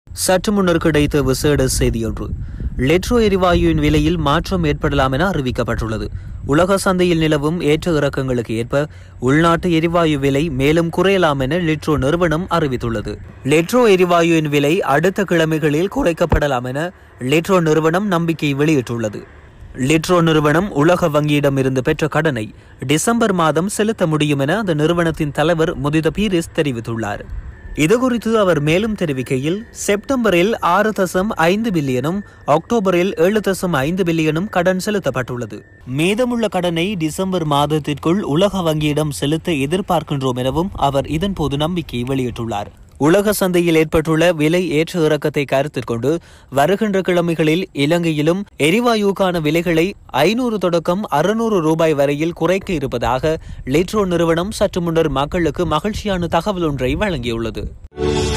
சற்று முன்னர் கிடைத்த விசேட செய்தியொன்று லெட்ரோ எரிவாயுவின் விலையில் மாற்றம் ஏற்படலாம் என அறிவிக்கப்பட்டுள்ளது உலக சந்தையில் நிலவும் ஏற்ற இறக்கங்களுக்கு ஏற்ப உள்நாட்டு எரிவாயு விலை மேலும் குறையலாம் என லிட்ரோ நிறுவனம் அறிவித்துள்ளது லெட்ரோ எரிவாயுவின் விலை அடுத்த கிழமைகளில் குறைக்கப்படலாம் என லிட்ரோ நிறுவனம் நம்பிக்கை வெளியிட்டுள்ளது லிட்ரோ நிறுவனம் உலக வங்கியிடம் இருந்து பெற்ற கடனை டிசம்பர் மாதம் செலுத்த முடியும் என அந்த நிறுவனத்தின் தலைவர் முதித பீரிஸ் தெரிவித்துள்ளார் இதுகுறித்து அவர் மேலும் தெரிவிக்கையில் செப்டம்பரில் ஆறு தசம் ஐந்து பில்லியனும் அக்டோபரில் ஏழு தசம் ஐந்து பில்லியனும் கடன் செலுத்தப்பட்டுள்ளது மீதமுள்ள கடனை டிசம்பர் மாதத்திற்குள் உலக வங்கியிடம் செலுத்த எதிர்பார்க்கின்றோம் எனவும் அவர் இதன்போது நம்பிக்கை வெளியிட்டுள்ளார் உலக சந்தையில் ஏற்பட்டுள்ள விலை ஏற்ற இறக்கத்தை கருத்தில் கொண்டு வருகின்ற கிழமைகளில் இலங்கையிலும் எரிவாயுக்கான விலைகளை ஐநூறு தொடக்கம் அறுநூறு ரூபாய் வரையில் குறைக்க இருப்பதாக லிட்ரோ நிறுவனம் சற்று முன்னர் மக்களுக்கு மகிழ்ச்சியான தகவல் ஒன்றை வழங்கியுள்ளது